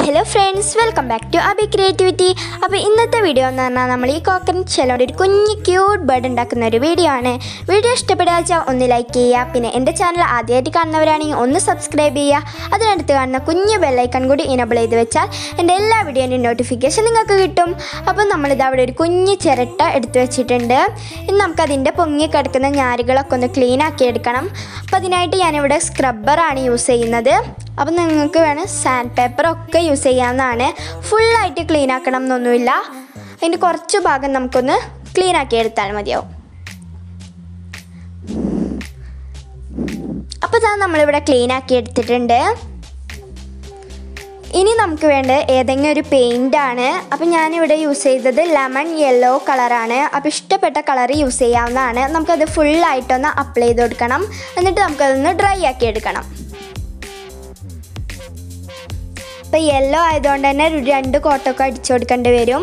hello friends welcome back to Abi creativity അപ്പോൾ ഇന്നത്തെ video എന്ന് പറഞ്ഞാൽ നമ്മൾ ഈ കോക്കനട്ട് ഷെല്ലോട് ഒരു കുഞ്ഞ് ക്യൂട്ട് ബേർഡ് ഉണ്ടാക്കുന്ന ഒരു വീഡിയോ ആണ് വീഡിയോ ഇഷ്ടപ്പെടാ വെച്ചാൽ ഒന്ന് ലൈക്ക് ചെയ്യുക പിന്നെ എൻ്റെ ചാനൽ ആദ്യമായിട്ട് കാണുന്നവരാണെങ്കിൽ ഒന്ന് സബ്സ്ക്രൈബ് ചെയ്യുക അതിനടുത്ത് കാണുന്ന കുഞ്ഞ് ബെല്ലൈക്കൺ കൂടി ഇനബിൾ ചെയ്ത് വെച്ചാൽ എൻ്റെ എല്ലാ വീഡിയോൻ്റെയും നോട്ടിഫിക്കേഷൻ നിങ്ങൾക്ക് കിട്ടും അപ്പോൾ നമ്മളിത് അവിടെ ഒരു കുഞ്ഞ് ചിരട്ട എടുത്തു വെച്ചിട്ടുണ്ട് ഇനി നമുക്കതിൻ്റെ പൊങ്ങി കിടക്കുന്ന ഞാരുകളൊക്കെ ഒന്ന് ക്ലീൻ ആക്കി എടുക്കണം അപ്പോൾ അതിനായിട്ട് ഞാനിവിടെ സ്ക്രബ്ബറാണ് യൂസ് ചെയ്യുന്നത് അപ്പം നിങ്ങൾക്ക് വേണം സാൻഡ് പേപ്പർ ഒക്കെ യൂസ് ചെയ്യാവുന്നതാണ് ഫുള്ളായിട്ട് ക്ലീൻ ആക്കണം എന്നൊന്നുമില്ല അതിൻ്റെ കുറച്ച് ഭാഗം നമുക്കൊന്ന് ക്ലീൻ ആക്കി എടുത്താൽ മതിയാവും അപ്പോൾ ഇതാ നമ്മളിവിടെ ക്ലീൻ ആക്കി എടുത്തിട്ടുണ്ട് ഇനി നമുക്ക് വേണ്ട ഏതെങ്കിലും ഒരു പെയിൻ്റ് ആണ് അപ്പം ഞാനിവിടെ യൂസ് ചെയ്തത് ലെമൺ യെല്ലോ കളറാണ് അപ്പോൾ ഇഷ്ടപ്പെട്ട കളർ യൂസ് ചെയ്യാവുന്നതാണ് നമുക്കത് ഫുള്ളായിട്ടൊന്ന് അപ്ലൈ ചെയ്ത് കൊടുക്കണം എന്നിട്ട് നമുക്കതൊന്ന് ഡ്രൈ ആക്കി എടുക്കണം അപ്പോൾ യെല്ലോ ആയതുകൊണ്ട് തന്നെ ഒരു രണ്ട് കോട്ടൊക്കെ അടിച്ചു കൊടുക്കേണ്ടി വരും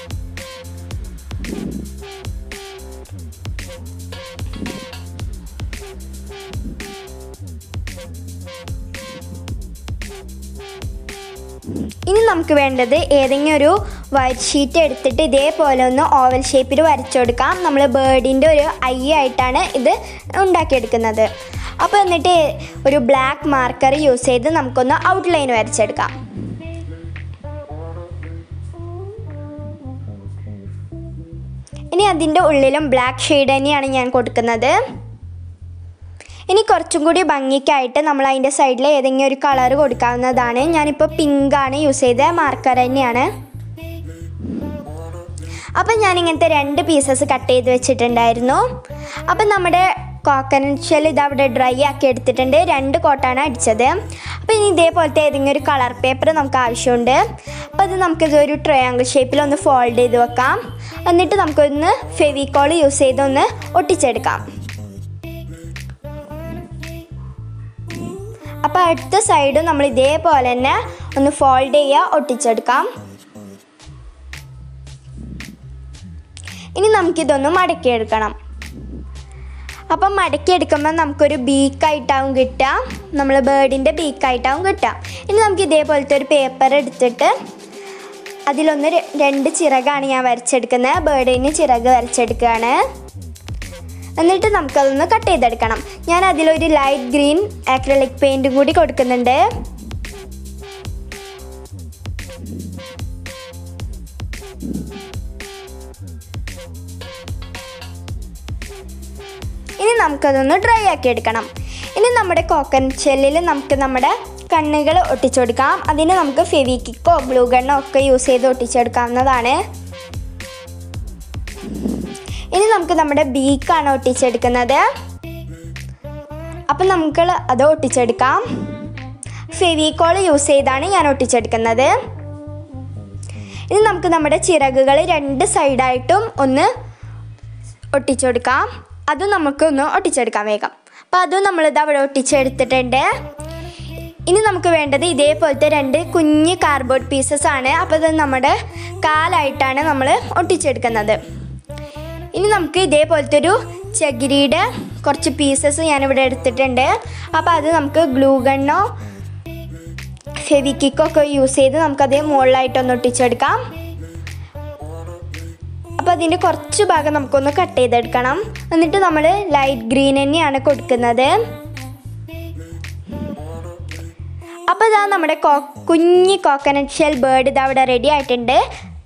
ഇനി നമുക്ക് വേണ്ടത് ഏതെങ്കിലും ഒരു വൈറ്റ് ഷീറ്റ് എടുത്തിട്ട് ഇതേപോലെ ഒന്ന് ഓവൽ ഷേപ്പിൽ വരച്ചു കൊടുക്കാം നമ്മൾ ബേർഡിൻ്റെ ഒരു ഐ ആയിട്ടാണ് ഇത് ഉണ്ടാക്കിയെടുക്കുന്നത് അപ്പോൾ എന്നിട്ട് ഒരു ബ്ലാക്ക് മാർക്കർ യൂസ് ചെയ്ത് നമുക്കൊന്ന് ഔട്ട്ലൈൻ വരച്ചെടുക്കാം ഇനി അതിൻ്റെ ഉള്ളിലും ബ്ലാക്ക് ഷെയ്ഡ് തന്നെയാണ് ഞാൻ കൊടുക്കുന്നത് ഇനി കുറച്ചും കൂടി ഭംഗിക്കായിട്ട് നമ്മൾ അതിൻ്റെ സൈഡിൽ ഏതെങ്കിലും ഒരു കളർ കൊടുക്കാവുന്നതാണ് ഞാനിപ്പോൾ പിങ്കാണ് യൂസ് ചെയ്ത മാർക്കർ തന്നെയാണ് അപ്പം ഞാൻ ഇങ്ങനത്തെ രണ്ട് പീസസ് കട്ട് ചെയ്ത് വെച്ചിട്ടുണ്ടായിരുന്നു അപ്പം നമ്മുടെ കോക്കനട്ട് ഷെൽ ഇത് അവിടെ ഡ്രൈ ആക്കി എടുത്തിട്ടുണ്ട് രണ്ട് കോട്ടാണ് അടിച്ചത് അപ്പോൾ ഇനി ഇതേപോലത്തെ ഏതെങ്കിലും ഒരു കളർ പേപ്പർ നമുക്ക് ആവശ്യമുണ്ട് അപ്പോൾ അത് നമുക്കിത് ഒരു ട്രയാങ്കിൾ ഷേപ്പിൽ ഒന്ന് ഫോൾഡ് ചെയ്ത് വെക്കാം എന്നിട്ട് നമുക്കൊന്ന് ഫെവിക്കോൾ യൂസ് ചെയ്ത് ഒന്ന് ഒട്ടിച്ചെടുക്കാം അപ്പോൾ അടുത്ത സൈഡ് നമ്മൾ ഇതേപോലെ തന്നെ ഒന്ന് ഫോൾഡ് ചെയ്യുക ഒട്ടിച്ചെടുക്കാം ഇനി നമുക്കിതൊന്ന് മടക്കിയെടുക്കണം അപ്പം മടക്കിയെടുക്കുമ്പോൾ നമുക്കൊരു ബീക്കായിട്ടാവും കിട്ടുക നമ്മൾ ബേർഡിൻ്റെ ബീക്കായിട്ടാവും കിട്ടുക ഇനി നമുക്ക് ഇതേപോലത്തെ ഒരു പേപ്പർ എടുത്തിട്ട് അതിലൊന്ന് ര- രണ്ട് ചിറകാണ് ഞാൻ വരച്ചെടുക്കുന്നത് ബേർഡിന് ചിറക് വരച്ചെടുക്കുകയാണ് എന്നിട്ട് നമുക്കതൊന്ന് കട്ട് ചെയ്തെടുക്കണം ഞാൻ അതിലൊരു ലൈറ്റ് ഗ്രീൻ ആക്രലിക് പെയിൻറ്റും കൂടി കൊടുക്കുന്നുണ്ട് ഇനി നമുക്കതൊന്ന് ഡ്രൈ ആക്കി എടുക്കണം ഇനി നമ്മുടെ കോക്കനട്ട് ഷെല്ലിൽ നമുക്ക് നമ്മുടെ കണ്ണുകൾ ഒട്ടിച്ചു കൊടുക്കാം അതിന് നമുക്ക് ഫെവിക്കിക്കോ ഗ്ലൂ ഗണ്ണോ ഒക്കെ യൂസ് ചെയ്ത് ഒട്ടിച്ചെടുക്കാവുന്നതാണ് ഇനി നമുക്ക് നമ്മുടെ ബീക്കാണ് ഒട്ടിച്ചെടുക്കുന്നത് അപ്പം നമുക്ക് അത് ഒട്ടിച്ചെടുക്കാം ഫെവിക്കോൾ യൂസ് ചെയ്താണ് ഞാൻ ഒട്ടിച്ചെടുക്കുന്നത് ഇനി നമുക്ക് നമ്മുടെ ചിറകുകൾ രണ്ട് സൈഡായിട്ടും ഒന്ന് ഒട്ടിച്ചെടുക്കാം അതും നമുക്കൊന്ന് ഒട്ടിച്ചെടുക്കാം വേഗം അപ്പോൾ അതും നമ്മളിത് അവിടെ ഒട്ടിച്ചെടുത്തിട്ടുണ്ട് ഇനി നമുക്ക് വേണ്ടത് ഇതേപോലത്തെ രണ്ട് കുഞ്ഞ് കാർഡ്ബോർഡ് പീസസ് ആണ് അപ്പോൾ ഇത് നമ്മുടെ കാലായിട്ടാണ് നമ്മൾ ഒട്ടിച്ചെടുക്കുന്നത് ഇനി നമുക്ക് ഇതേപോലത്തെ ഒരു ചകിരിയുടെ കുറച്ച് പീസസ് ഞാനിവിടെ എടുത്തിട്ടുണ്ട് അപ്പോൾ അത് നമുക്ക് ഗ്ലൂ ഗണ്ണോ ഫെവിക്കിക്കോ ഒക്കെ യൂസ് ചെയ്ത് നമുക്കത് മുകളിലായിട്ടൊന്ന് ഒട്ടിച്ചെടുക്കാം അപ്പോൾ അതിൻ്റെ കുറച്ച് ഭാഗം നമുക്കൊന്ന് കട്ട് ചെയ്തെടുക്കണം എന്നിട്ട് നമ്മൾ ലൈറ്റ് ഗ്രീൻ തന്നെയാണ് കൊടുക്കുന്നത് അപ്പോൾ ഇതാ നമ്മുടെ കോ കുഞ്ഞ് കോക്കനട്ട് ഷെൽ ബേർഡ് ഇത് അവിടെ റെഡി ആയിട്ടുണ്ട്